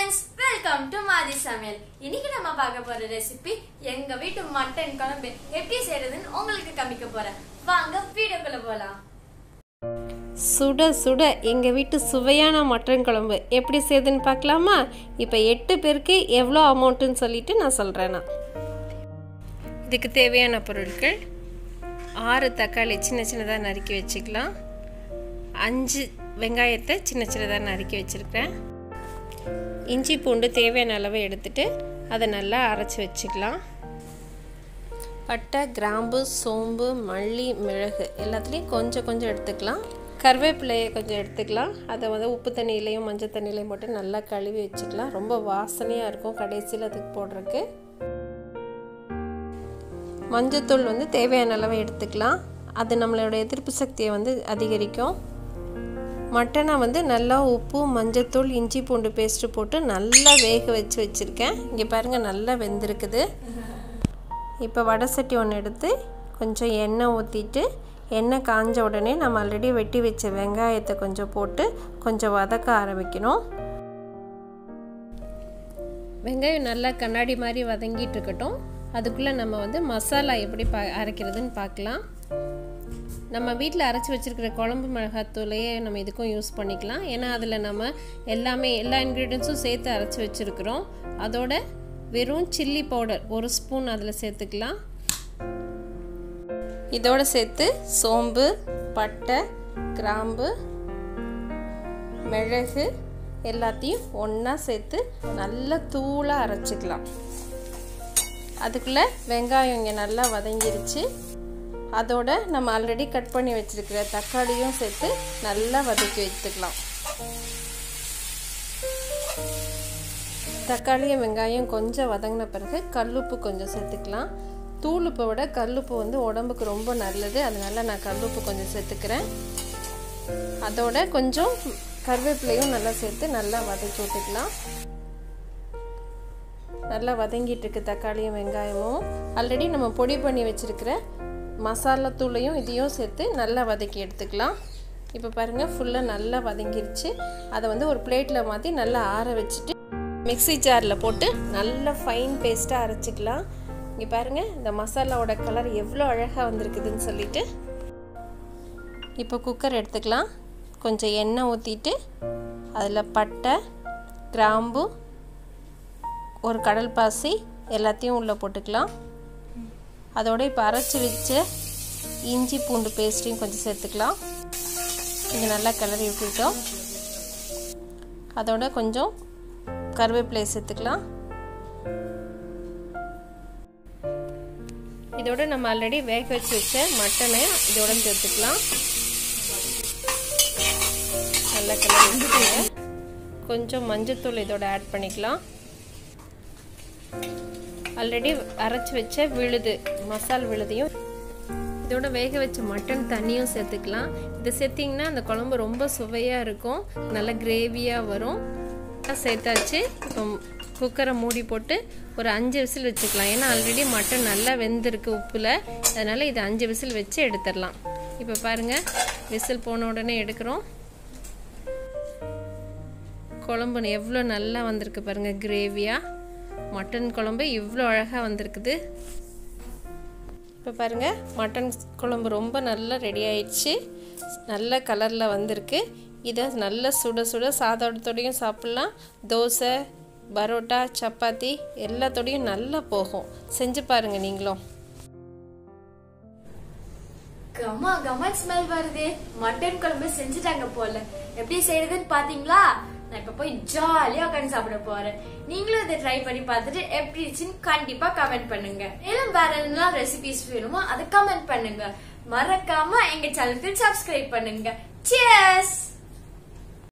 friends welcome to மாதி சமையல் இன்னைக்கு நம்ம பார்க்க போற ரெசிபி எங்க வீட்டு மட்டன் குழம்பு எப்படி செய்யறதுன்னு உங்களுக்கு காமிக்க போறேன் வாங்க வீடியோக்குள்ள போலாம் சுட சுட எங்கள் வீட்டு சுவையான மட்டன் குழம்பு எப்படி செய்யுதுன்னு பார்க்கலாமா இப்போ எட்டு பேருக்கு எவ்வளோ அமௌண்ட்டுன்னு சொல்லிட்டு நான் சொல்கிறேன் நான் இதுக்கு தேவையான பொருட்கள் ஆறு தக்காளி சின்ன சின்னதாக நறுக்கி வச்சுக்கலாம் அஞ்சு வெங்காயத்தை சின்ன சின்னதாக நறுக்கி வச்சுருக்கேன் இஞ்சி பூண்டு தேவையான அளவு எடுத்துட்டு அதை நல்லா அரைச்சி வச்சுக்கலாம் பட்டை கிராம்பு சோம்பு மல்லி மிளகு எல்லாத்துலேயும் கொஞ்சம் கொஞ்சம் எடுத்துக்கலாம் கருவேப்பிலையை கொஞ்சம் எடுத்துக்கலாம் அதை வந்து உப்பு தண்ணியிலையும் மஞ்சள் தண்ணியிலையும் போட்டு நல்லா கழுவி வச்சுக்கலாம் ரொம்ப வாசனையாக இருக்கும் கடைசியில் அதுக்கு போடுறதுக்கு மஞ்சத்தூள் வந்து தேவையான அளவு எடுத்துக்கலாம் அது நம்மளோட எதிர்ப்பு சக்தியை வந்து அதிகரிக்கும் மட்டனை வந்து நல்லா உப்பு மஞ்சத்தூள் இஞ்சி பூண்டு பேஸ்ட்டு போட்டு நல்லா வேக வச்சு வச்சுருக்கேன் இங்கே பாருங்கள் நல்லா வெந்திருக்குது இப்போ வடை சட்டி ஒன்று எடுத்து கொஞ்சம் எண்ணெய் ஊற்றிட்டு எண்ணெய் காஞ்ச உடனே நம்ம ஆல்ரெடி வெட்டி வச்ச வெங்காயத்தை கொஞ்சம் போட்டு கொஞ்சம் வதக்க ஆரம்பிக்கணும் வெங்காயம் நல்லா கண்ணாடி மாதிரி வதங்கிட்டு இருக்கட்டும் அதுக்குள்ளே நம்ம வந்து மசாலா எப்படி பா அரைக்கிறதுன்னு பார்க்கலாம் நம்ம வீட்டில் அரைச்சி வச்சுருக்கிற குழம்பு மிளகாத்தூளையே நம்ம இதுக்கும் யூஸ் பண்ணிக்கலாம் ஏன்னா அதில் நம்ம எல்லாமே எல்லா இன்க்ரீடியன்ஸும் சேர்த்து அரைச்சி வச்சுருக்குறோம் அதோட வெறும் சில்லி பவுடர் ஒரு ஸ்பூன் அதில் சேர்த்துக்கலாம் இதோட சேர்த்து சோம்பு பட்டை கிராம்பு மிளகு எல்லாத்தையும் ஒன்றா சேர்த்து நல்லா தூளாக அரைச்சிக்கலாம் அதுக்குள்ளே வெங்காயம் இங்கே நல்லா வதங்கிருச்சு அதோட நம்ம ஆல்ரெடி கட் பண்ணி வச்சுருக்கிற தக்காளியும் சேர்த்து நல்லா வதக்கி வச்சுக்கலாம் தக்காளியும் வெங்காயம் கொஞ்சம் வதங்கின பிறகு கல்லுப்பு கொஞ்சம் சேர்த்துக்கலாம் தூளுப்பை விட கல்லுப்பு வந்து உடம்புக்கு ரொம்ப நல்லது அதனால நான் கல்லுப்பு கொஞ்சம் சேர்த்துக்கிறேன் அதோட கொஞ்சம் கருவேப்பிலையும் நல்லா சேர்த்து நல்லா வதக்கி விட்டுக்கலாம் நல்லா வதங்கிட்டு இருக்கு தக்காளியும் வெங்காயமும் ஆல்ரெடி நம்ம பொடி பண்ணி வச்சுருக்கிற மசாலா தூளையும் இதையும் சேர்த்து நல்லா வதக்கி எடுத்துக்கலாம் இப்போ பாருங்கள் ஃபுல்லாக நல்லா வதங்கிருச்சு அதை வந்து ஒரு பிளேட்டில் மாற்றி நல்லா ஆற வச்சுட்டு மிக்சி ஜாரில் போட்டு நல்லா ஃபைன் பேஸ்ட்டாக அரைச்சிக்கலாம் இங்கே பாருங்கள் இந்த மசாலாவோட கலர் எவ்வளோ அழகாக வந்திருக்குதுன்னு சொல்லிட்டு இப்போ குக்கர் எடுத்துக்கலாம் கொஞ்சம் எண்ணெய் ஊற்றிட்டு அதில் பட்டை கிராம்பு ஒரு கடல் பாசி எல்லாத்தையும் உள்ளே போட்டுக்கலாம் அதோட இப்போ அரைச்சி வச்ச இஞ்சி பூண்டு பேஸ்ட்டையும் கொஞ்சம் சேர்த்துக்கலாம் கொஞ்சம் நல்லா கிளறி விட்டுட்டோம் அதோட கொஞ்சம் கருவேப்பிலை சேர்த்துக்கலாம் இதோட நம்ம ஆல்ரெடி வேக வச்சு வச்ச மட்டனை இதோட சேர்த்துக்கலாம் நல்லா கிளறி விட்டுருங்க கொஞ்சம் மஞ்சத்தூள் இதோட ஆட் பண்ணிக்கலாம் ஆல்ரெடி அரைச்சி வச்ச விழுது மசால் விழுதையும் இதோட வேக வச்ச மட்டன் தண்ணியும் சேர்த்துக்கலாம் இதை சேர்த்திங்கன்னா அந்த குழம்பு ரொம்ப சுவையாக இருக்கும் நல்ல கிரேவியாக வரும் சேர்த்தாச்சு இப்போ குக்கரை மூடி போட்டு ஒரு அஞ்சு விசில் வச்சுக்கலாம் ஏன்னா ஆல்ரெடி மட்டன் நல்லா வெந்திருக்கு உப்பில் அதனால் இதை அஞ்சு விசில் வச்சு எடுத்துடலாம் இப்போ பாருங்கள் விசில் போன உடனே எடுக்கிறோம் குழம்பு எவ்வளோ நல்லா வந்திருக்கு பாருங்கள் கிரேவியாக மட்டன் குழம்பு இவ்வளோ அழகாக வந்திருக்குது இப்போ பாருங்கள் மட்டன் குழம்பு ரொம்ப நல்லா ரெடி ஆயிடுச்சு நல்ல கலரில் வந்திருக்கு இதை நல்ல சுட சுட சாதத்தோடையும் சாப்பிட்லாம் தோசை பரோட்டா சப்பாத்தி எல்லாத்தோடையும் நல்லா போகும் செஞ்சு பாருங்கள் நீங்களும் கம்மா கம்மா ஸ்மெல் வருது மட்டன் குழம்பு செஞ்சுட்டாங்க போல எப்படி செய்யறதுன்னு பாத்தீங்களா நான் இப்ப போய் ஜாலியா உட்காந்து சாப்பிட போறேன் நீங்களும் இதை ட்ரை பண்ணி பார்த்துட்டு எப்படி இருந்துச்சுன்னு கண்டிப்பா கமெண்ட் பண்ணுங்க மேலும் வேற என்ன ரெசிபிஸ் வேணுமோ அதை கமெண்ட் பண்ணுங்க மறக்காம எங்க சேனலுக்கு சப்ஸ்கிரைப் பண்ணுங்க சியர்ஸ்